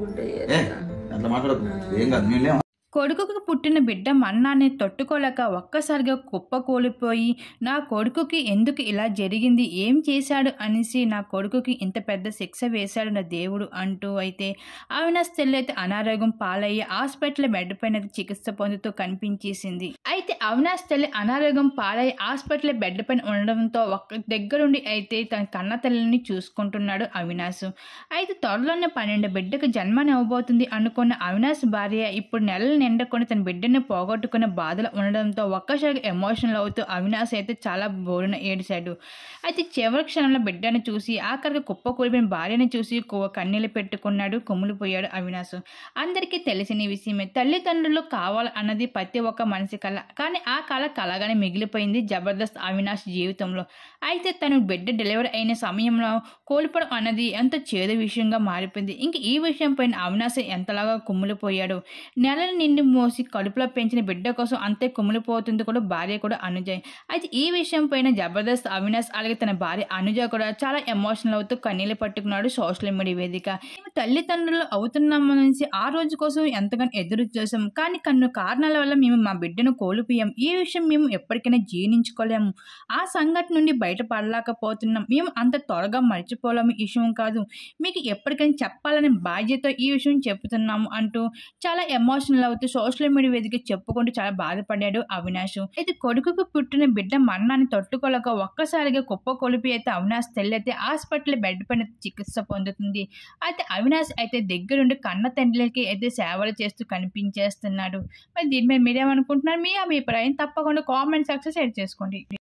అనుకుంటే ఏ చేస్తా. అట్లా మాట్లాడకు ఏం కాదు నేను లేవు కొడుకుకు పుట్టిన బిడ్డ మన్నాన్ని తట్టుకోలేక ఒక్కసారిగా కుప్పకూలిపోయి నా కొడుకుకి ఎందుకు ఇలా జరిగింది ఏం చేశాడు అనేసి నా కొడుకుకి ఇంత పెద్ద శిక్ష వేశాడు నా దేవుడు అంటూ అయితే అవినాష్ తెల్లి అయితే అనారోగ్యం పాలయ్యి హాస్పిటల్ బెడ్ పైన అయితే చికిత్స పొందుతూ కనిపించేసింది అయితే అవినాష్ తల్లి అనారోగ్యం పాలయ్యి హాస్పిటల్ బెడ్ పైన ఉండడంతో ఒక్క దగ్గరుండి అయితే తన కన్న తల్లిని చూసుకుంటున్నాడు అవినాష్ అయితే త్వరలోనే పన్నెండు బిడ్డకు జన్మనివ్వబోతుంది అనుకున్న అవినాష్ భార్య ఇప్పుడు నెలలు నిండకొని తన బిడ్డని పోగొట్టుకునే బాధలు ఉండడంతో ఒక్కసారిగా ఎమోషనల్ అవుతూ అవినాష్ అయితే చాలా బోరున ఏడిశాడు అయితే చివరి క్షణంలో బిడ్డను చూసి ఆఖరికి కుప్ప కూలిపోయిన భార్యని చూసి కు- కన్నీళ్ళు పెట్టుకున్నాడు కుమ్ములిపోయాడు అవినాష్ అందరికీ తెలిసిన విషయమే తల్లిదండ్రులు కావాలి అన్నది ప్రతి ఒక్క మనిషి కళ కానీ ఆ కళ కలగానే మిగిలిపోయింది జబర్దస్త్ అవినాష్ జీవితంలో అయితే తను బిడ్డ డెలివరీ అయిన సమయంలో కోల్పోవడం అన్నది ఎంత చేదు విషయంగా మారిపోయింది ఇంక ఈ విషయం పైన అవినాశ్ ఎంతలాగా కుమ్ములిపోయాడు నెలలు నిండి మోసి కడుపులో పెంచిన బిడ్డ కోసం అంతే కుమ్ములిపోతుంది కూడా భార్య కూడా అనుజయ్ అయితే ఈ విషయం పైన జబర్దస్త్ అవినాష్ అలాగే తన భార్య అనుజ కూడా చాలా ఎమోషనల్ అవుతూ కన్నీళ్ళు పట్టుకున్నాడు సోషల్ మీడియా వేదిక మేము తల్లిదండ్రులు అవుతున్నామనేసి ఆ రోజు కోసం ఎంతగానో ఎదురు చూసాం కానీ కన్ను కారణాల వల్ల మేము మా బిడ్డను కోల్పోయాం ఈ విషయం మేము ఎప్పటికైనా జీర్ణించుకోలేము ఆ సంఘటన నుండి బయటపడలేకపోతున్నాం మేము అంత త్వరగా మర్చిపోలేము ఈ విషయం కాదు మీకు ఎప్పటికైనా చెప్పాలనే బాధ్యత ఈ విషయం చెప్తున్నాము అంటూ చాలా ఎమోషనల్ అవుతూ సోషల్ మీడియా వేదిక చెప్పుకుంటూ చాలా బాధపడ్డాడు అవినాష్ అయితే కొడుకుకు పుట్టిన బిడ్డ మరణాన్ని తట్టుకోలేక ఒక్కసారిగా కుప్ప కొలిపి అయితే అవినాష్ తెల్లి అయితే హాస్పిటల్ బెడ్ పైన చికిత్స పొందుతుంది అయితే అవినాష్ అయితే దగ్గరుండి కన్న తండ్రికి అయితే సేవలు చేస్తూ కనిపించేస్తున్నాడు మరి దీని మీద మీరేమనుకుంటున్నారు మీ అభిప్రాయం తప్పకుండా కామెంట్ సెక్షన్ షేర్ చేసుకోండి